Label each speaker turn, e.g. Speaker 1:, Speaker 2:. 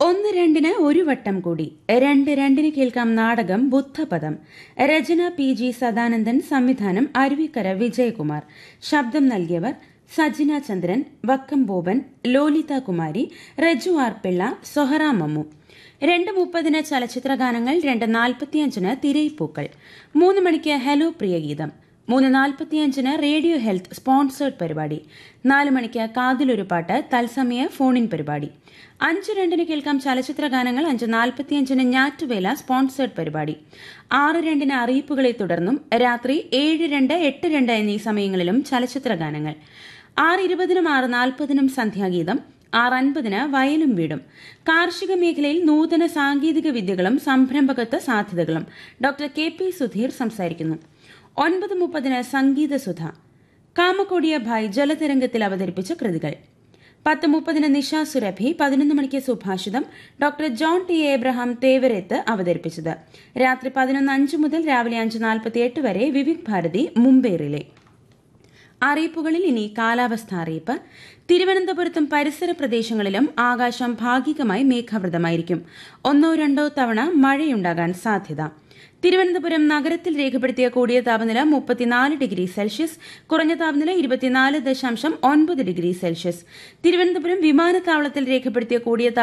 Speaker 1: ഒന്ന് രണ്ടിന് ഒരു വട്ടം കൂടി രണ്ട് രണ്ടിന് കേൾക്കാം നാടകം ബുദ്ധപദം രചന പി ജി സദാനന്ദൻ സംവിധാനം അരുവിക്കര വിജയകുമാർ ശബ്ദം നൽകിയവർ സജിന ചന്ദ്രൻ വക്കം ബോബൻ ലോലിത കുമാരി റജു ആർ പിള്ള സൊഹറ മമ്മു രണ്ട് മുപ്പതിന് ചലച്ചിത്ര ഗാനങ്ങൾ രണ്ട് നാൽപ്പത്തിയഞ്ചിന് തിരയിപ്പൂക്കൾ മൂന്ന് മണിക്ക് ഹലോ പ്രിയഗീതം മൂന്ന് നാൽപ്പത്തിയഞ്ചിന് റേഡിയോ ഹെൽത്ത് സ്പോൺസേഡ് പരിപാടി നാല് മണിക്ക് കാതിലൊരു പാട്ട് തത്സമയ ഫോണിൻ പരിപാടി അഞ്ച് രണ്ടിന് കേൾക്കാം ചലച്ചിത്ര ഗാനങ്ങൾ അഞ്ച് നാൽപ്പത്തിയഞ്ചിന് ഞാറ്റുവേല സ്പോൺസേഡ് പരിപാടി ആറ് രണ്ടിന് അറിയിപ്പുകളെ തുടർന്നും രാത്രി ഏഴ് രണ്ട് എട്ട് രണ്ട് എന്നീ സമയങ്ങളിലും ചലച്ചിത്ര ഗാനങ്ങൾ ആറ് ഇരുപതിനും ആറ് നാൽപ്പതിനും സന്ധ്യാഗീതം ആറ് അൻപതിന് വയലും വീടും കാർഷിക മേഖലയിൽ നൂതന സാങ്കേതിക വിദ്യകളും സംരംഭകത്വ സാധ്യതകളും ഡോക്ടർ കെ പി സുധീർ സംസാരിക്കുന്നു ഒൻപത് മുപ്പതിന് സംഗീത സുധ കാമക്കോടിയ ഭായ് ജലതരംഗത്തിൽ അവതരിപ്പിച്ച കൃതികൾ പത്ത് മുപ്പതിന് നിഷ സുരഭി പതിനൊന്ന് മണിക്ക് സുഭാഷിതം doctor John T Abraham Thevarath അവതരിപ്പിച്ചത് രാത്രി പതിനൊന്ന് അഞ്ച് മുതൽ രാവിലെ അഞ്ച് നാൽപ്പത്തിയെട്ട് വരെ വിവിധ് ഭാരതി മുംബൈ റിലേ അറിയിപ്പുകളിൽ ഇനി കാലാവസ്ഥ അറിയിപ്പ് തിരുവനന്തപുരത്തും പരിസര പ്രദേശങ്ങളിലും ആകാശം ഭാഗികമായി മേഘാവൃതമായിരിക്കും ഒന്നോ രണ്ടോ തവണ മഴയുണ്ടാകാൻ സാധ്യത തിരുവനന്തപുരം നഗരത്തിൽ രേഖപ്പെടുത്തിയ കൂടിയ താപനില മുപ്പത്തിനാല് ഡിഗ്രി സെൽഷ്യസ് കുറഞ്ഞ താപനില ഇരുപത്തിനാല് ദശാംശം ഒൻപത് ഡിഗ്രി സെൽഷ്യസ് തിരുവനന്തപുരം വിമാനത്താവളത്തിൽ രേഖപ്പെടുത്തിയ കൂടിയ